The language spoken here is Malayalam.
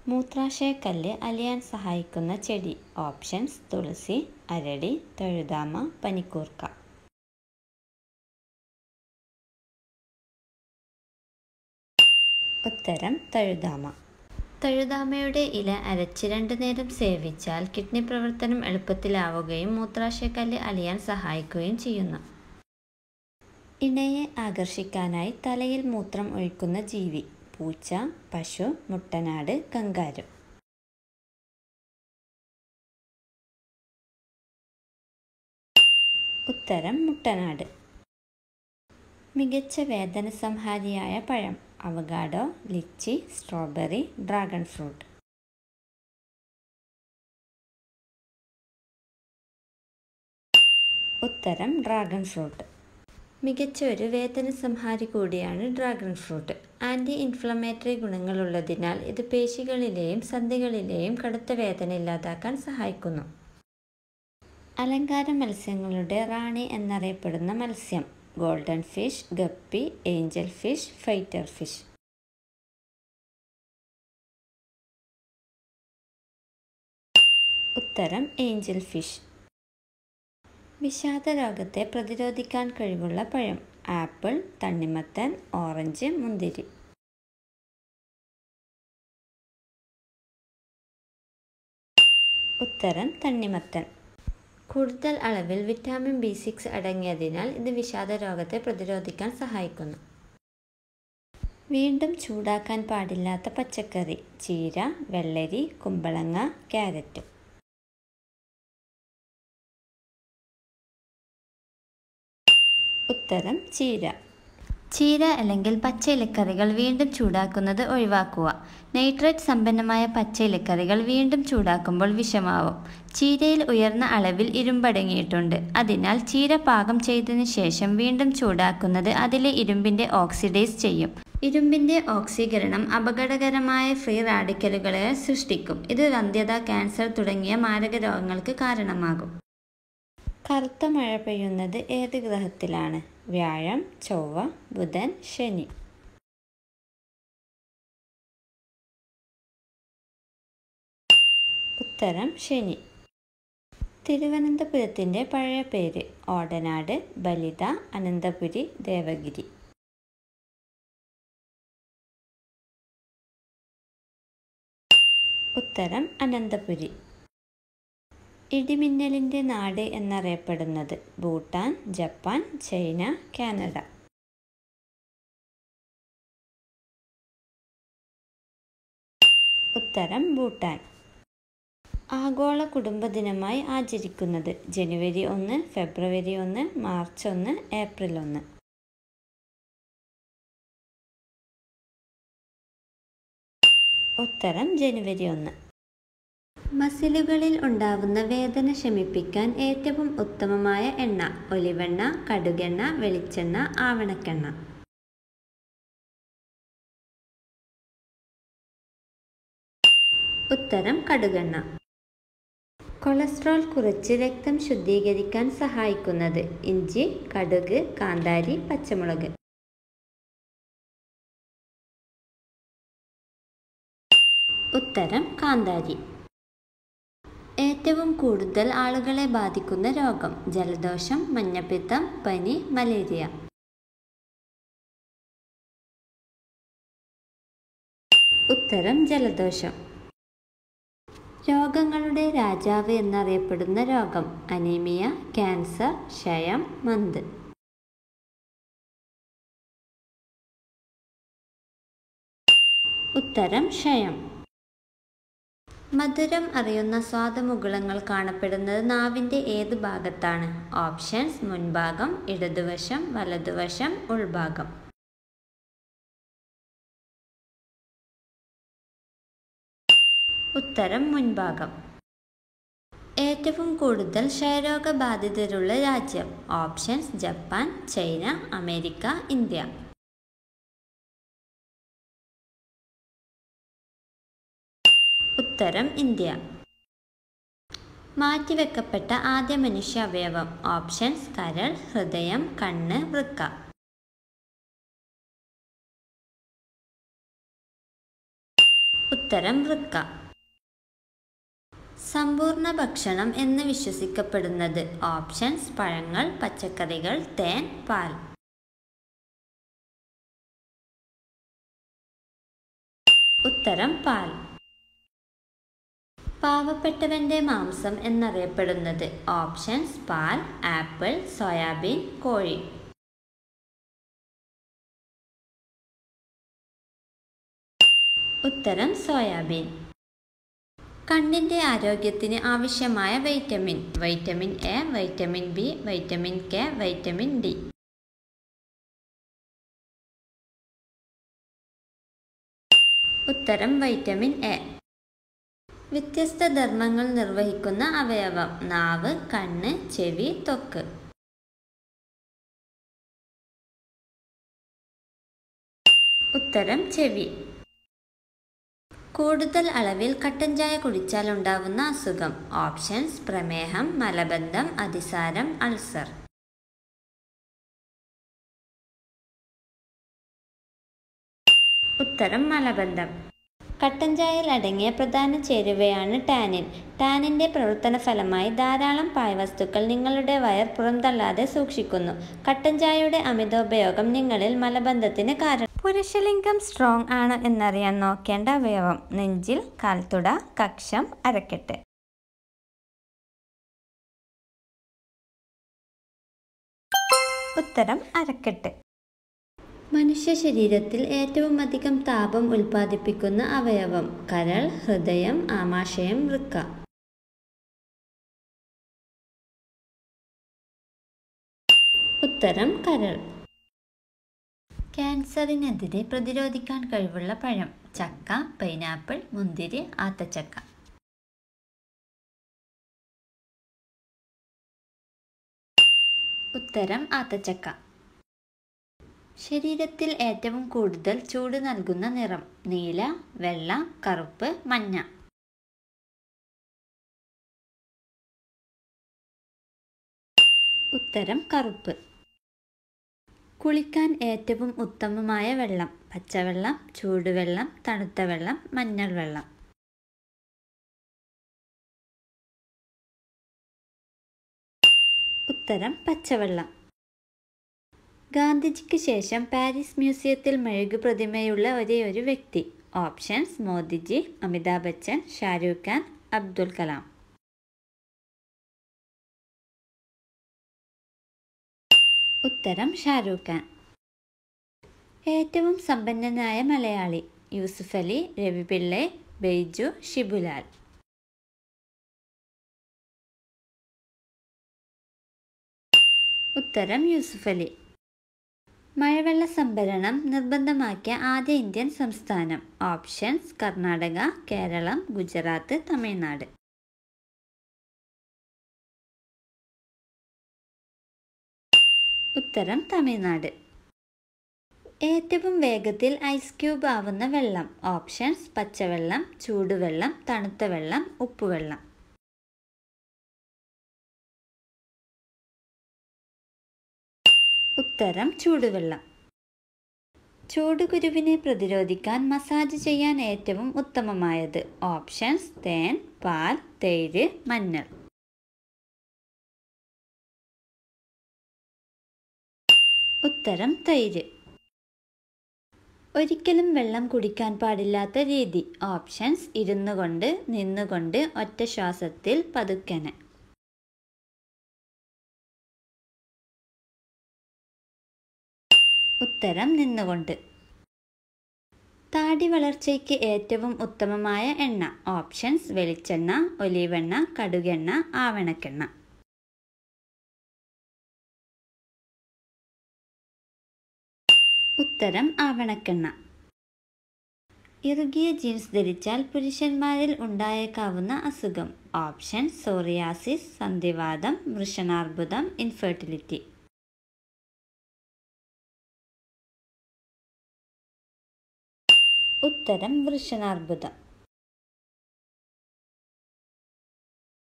മൂത്രാശയക്കല്ല് അലിയാൻ സഹായിക്കുന്ന ചെടി ഓപ്ഷൻസ് തുളസി അരളി തഴുതാമ പനിക്കൂർക്ക ഉത്തരം തഴുതാമ തഴുതാമയുടെ ഇല അരച്ച് രണ്ടു നേരം സേവിച്ചാൽ കിഡ്നി പ്രവർത്തനം എളുപ്പത്തിലാവുകയും മൂത്രാശയക്കല്ല് അലിയാൻ സഹായിക്കുകയും ചെയ്യുന്നു ഇണയെ ആകർഷിക്കാനായി തലയിൽ മൂത്രം ഒഴിക്കുന്ന ജീവി പൂച്ച പശു മുട്ടനാട് കങ്കാരു ഉത്തരം മുട്ടനാട് മികച്ച വേദന സംഹാരിയായ പഴം avocado lychee strawberry dragon fruit ഉത്തരം ഡ്രാഗൺ ഫ്രൂട്ട് മികച്ച ഒരു വേദന സംഹാരി കൂടിയാണ് ഡ്രാഗൺ ഫ്രൂട്ട് ആൻറ്റി ഇൻഫ്ലമേറ്ററി ഗുണങ്ങളുള്ളതിനാൽ ഇത് പേശികളിലെയും സന്ധികളിലെയും കടുത്ത വേദന ഇല്ലാതാക്കാൻ സഹായിക്കുന്നു അലങ്കാര മത്സ്യങ്ങളുടെ റാണി എന്നറിയപ്പെടുന്ന മത്സ്യം golden fish guppy angel fish fighter fish ഉത്തരം ഏഞ്ചൽ ഫിഷ് വിഷാദ രോഗത്തെ പ്രതിരോധിക്കാൻ കഴിവുള്ള പഴം ആപ്പിൾ തണ്ണിമത്തൻ ഓറഞ്ച് മുന്തിരി ഉത്തരം തണ്ണിമത്തൻ കൂടുതൽ അളവിൽ വിറ്റാമിൻ ബി സിക്സ് അടങ്ങിയതിനാൽ ഇത് വിഷാദ രോഗത്തെ പ്രതിരോധിക്കാൻ സഹായിക്കുന്നു വീണ്ടും ചൂടാക്കാൻ പാടില്ലാത്ത പച്ചക്കറി ചീര വെള്ളരി കുമ്പളങ്ങ ക്യാരറ്റ് ഉത്തരം ചീര ചീര അല്ലെങ്കിൽ പച്ച ഇലക്കറികൾ വീണ്ടും ചൂടാക്കുന്നത് ഒഴിവാക്കുക നൈട്രേറ്റ് സമ്പന്നമായ പച്ച ഇലക്കറികൾ വീണ്ടും ചൂടാക്കുമ്പോൾ വിഷമാവും ചീരയിൽ ഉയർന്ന അളവിൽ ഇരുമ്പടങ്ങിയിട്ടുണ്ട് അതിനാൽ ചീര പാകം ചെയ്തതിനു ശേഷം വീണ്ടും ചൂടാക്കുന്നത് അതിലെ ഇരുമ്പിൻ്റെ ഓക്സിഡൈസ് ചെയ്യും ഇരുമ്പിൻ്റെ ഓക്സീകരണം അപകടകരമായ ഫ്രീ റാഡിക്കലുകളെ സൃഷ്ടിക്കും ഇത് വന്ധ്യത ക്യാൻസർ തുടങ്ങിയ മാരക രോഗങ്ങൾക്ക് കാരണമാകും കറുത്ത മഴ പെയ്യുന്നത് ഏത് ഗ്രഹത്തിലാണ് വ്യാഴം ചൊവ്വ ബുധൻ ശനി ഉത്തരം ശനി തിരുവനന്തപുരത്തിൻ്റെ പഴയ പേര് ഓടനാട് ബലിത അനന്തപുരി ദേവഗിരി ഉത്തരം അനന്തപുരി ഇടിമിന്നലിൻ്റെ നാട് എന്നറിയപ്പെടുന്നത് ഭൂട്ടാൻ ജപ്പാൻ ചൈന കാനഡ ഉത്തരം ഭൂട്ടാൻ ആഗോള കുടുംബ ദിനമായി ആചരിക്കുന്നത് ജനുവരി ഒന്ന് ഫെബ്രുവരി ഒന്ന് മാർച്ച് ഒന്ന് ഏപ്രിൽ ഒന്ന് ഉത്തരം ജനുവരി ഒന്ന് മസിലുകളിൽ ഉണ്ടാവുന്ന വേദന ശമിപ്പിക്കാൻ ഏറ്റവും ഉത്തമമായ എണ്ണ ഒലിവെണ്ണ കടുകെണ്ണ വെളിച്ചെണ്ണ ആവണക്കെണ്ണ ഉത്തരം കടുകെണ്ണ കൊളസ്ട്രോൾ കുറച്ച് രക്തം ശുദ്ധീകരിക്കാൻ സഹായിക്കുന്നത് ഇഞ്ചി കടുക് കാന്താരി പച്ചമുളക് ഉത്തരം കാന്താരി ഏറ്റവും കൂടുതൽ ആളുകളെ ബാധിക്കുന്ന രോഗം ജലദോഷം മഞ്ഞപ്പിത്തം പനി മലേറിയ ഉത്തരം ജലദോഷം രോഗങ്ങളുടെ രാജാവ് എന്നറിയപ്പെടുന്ന രോഗം അനീമിയ ക്യാൻസർ ക്ഷയം മന്ത് ഉത്തരം ക്ഷയം മധുരം അറിയുന്ന സ്വാദമുകുളങ്ങൾ കാണപ്പെടുന്നത് നാവിൻ്റെ ഏത് ഭാഗത്താണ് ഓപ്ഷൻസ് മുൻഭാഗം ഇടതുവശം വലതുവശം ഉൾഭാഗം ഉത്തരം മുൻഭാഗം ഏറ്റവും കൂടുതൽ ക്ഷയരോഗബാധിതരുള്ള രാജ്യം options Japan China America India ഉത്തരം ഇന്ത്യ മാറ്റിവെക്കപ്പെട്ട ആദ്യ മനുഷ്യ അവയവം ഓപ്ഷൻസ് കരൾ ഹൃദയം കണ്ണ് വൃക്ക ഉത്തരം വൃക്ക സമ്പൂർണ്ണ ഭക്ഷണം എന്ന് വിശ്വസിക്കപ്പെടുന്നത് ഓപ്ഷൻസ് പഴങ്ങൾ പച്ചക്കറികൾ തേൻ പാൽ ഉത്തരം പാൽ പാവപ്പെട്ടവന്റെ മാംസം എന്നറിയപ്പെടുന്നത് ഓപ്ഷൻസ് പാൽ ആപ്പിൾ സോയാബീൻ കോഴി ഉത്തരം സോയാബീൻ കണ്ണിൻ്റെ ആരോഗ്യത്തിന് ആവശ്യമായ vitamin vitamin A vitamin B vitamin K vitamin D ഉത്തരം വൈറ്റമിൻ എ വ്യത്യസ്ത ധർമ്മങ്ങൾ നിർവഹിക്കുന്ന അവയവം നാവ് കണ്ണ് ചെവി ത്വക്ക് ഉത്തരം ചെവി കൂടുതൽ അളവിൽ കട്ടൻ ചായ കുടിച്ചാൽ ഉണ്ടാവുന്ന അസുഖം ഓപ്ഷൻസ് പ്രമേഹം മലബന്ധം അതിസാരം അൾസർ ഉത്തരം മലബന്ധം കട്ടൻ ചായയിൽ അടങ്ങിയ പ്രധാന ചേരുവയാണ് ടാനിൻ ടാനിൻ്റെ പ്രവർത്തന ഫലമായി ധാരാളം പാഴ്വസ്തുക്കൾ നിങ്ങളുടെ വയർ പുറന്തള്ളാതെ സൂക്ഷിക്കുന്നു കട്ടൻ ചായയുടെ അമിതോപയോഗം നിങ്ങളിൽ മലബന്ധത്തിന് കാരണം പുരുഷലിംഗം സ്ട്രോങ് ആണ് എന്നറിയാൻ നോക്കേണ്ട അവയവം നെഞ്ചിൽ കാൽത്തുട കക്ഷം അരക്കെട്ട് ഉത്തരം അരക്കെട്ട് മനുഷ്യ ശരീരത്തിൽ ഏറ്റവും അധികം താപം ഉൽപ്പാദിപ്പിക്കുന്ന അവയവം കരൾ ഹൃദയം ആമാശയം വൃക്ക ഉത്തരം കരൾ ക്യാൻസറിനെതിരെ പ്രതിരോധിക്കാൻ കഴിവുള്ള പഴം ചക്ക പൈനാപ്പിൾ മുന്തിരി ആത്തച്ചക്ക ഉത്തരം ആത്തച്ചക്ക ശരീരത്തിൽ ഏറ്റവും കൂടുതൽ ചൂട് നൽകുന്ന നിറം നീല വെള്ള കറുപ്പ് മഞ്ഞ ഉത്തരം കറുപ്പ് കുളിക്കാൻ ഏറ്റവും ഉത്തമമായ വെള്ളം പച്ചവെള്ളം ചൂടുവെള്ളം തണുത്ത വെള്ളം മഞ്ഞൾ വെള്ളം ഉത്തരം പച്ചവെള്ളം ഗാന്ധിജിക്ക് ശേഷം പാരീസ് മ്യൂസിയത്തിൽ മെഴുകു പ്രതിമയുള്ള ഒരേ ഒരു വ്യക്തി ഓപ്ഷൻസ് മോദിജി അമിതാഭ് ബച്ചൻ ഷാരൂഖ് ഖാൻ അബ്ദുൽ കലാം ഉത്തരം ഷാരൂഖ് ഖാൻ ഏറ്റവും സമ്പന്നനായ മലയാളി യൂസുഫ് അലി രവി പിള്ളെ ബെയ്ജു ഷിബുലാൽ ഉത്തരം യൂസുഫ് അലി മഴവെള്ള സംഭരണം നിർബന്ധമാക്കിയ ആദ്യ ഇന്ത്യൻ സംസ്ഥാനം ഓപ്ഷൻസ് കർണാടക കേരളം ഗുജറാത്ത് തമിഴ്നാട് ഉത്തരം തമിഴ്നാട് ഏറ്റവും വേഗത്തിൽ ഐസ് ക്യൂബ് ആവുന്ന വെള്ളം ഓപ്ഷൻസ് പച്ചവെള്ളം ചൂടുവെള്ളം തണുത്ത വെള്ളം ഉപ്പുവെള്ളം ഉത്തരം ചൂടുവെള്ളം ചൂടുകുരുവിനെ പ്രതിരോധിക്കാൻ മസാജ് ചെയ്യാൻ ഏറ്റവും ഉത്തമമായത് ഓപ്ഷൻസ് തേൻ പാൽ തേര് മഞ്ഞൾ ഉത്തരം തൈര് ഒരിക്കലും വെള്ളം കുടിക്കാൻ പാടില്ലാത്ത രീതി ഓപ്ഷൻസ് ഇരുന്നു കൊണ്ട് നിന്നുകൊണ്ട് ഒറ്റ ശ്വാസത്തിൽ പതുക്കനെ ഉത്തരം നിന്നുകൊണ്ട് താടി വളർച്ചയ്ക്ക് ഏറ്റവും ഉത്തമമായ എണ്ണ ഓപ്ഷൻസ് വെളിച്ചെണ്ണ ഒലീവെണ്ണ കടുകെണ്ണ ആവണക്കെണ്ണ ഉത്തരം ആവണക്കെണ്ണ ഇറുകിയ ജീൻസ് ധരിച്ചാൽ പുരുഷന്മാരിൽ ഉണ്ടായേക്കാവുന്ന അസുഖം ഓപ്ഷൻ സോറിയാസിസ് സന്ധിവാദം വൃഷണാർബുദം ഇൻഫെർട്ടിലിറ്റി ഉത്തരം വൃഷണാർബുദം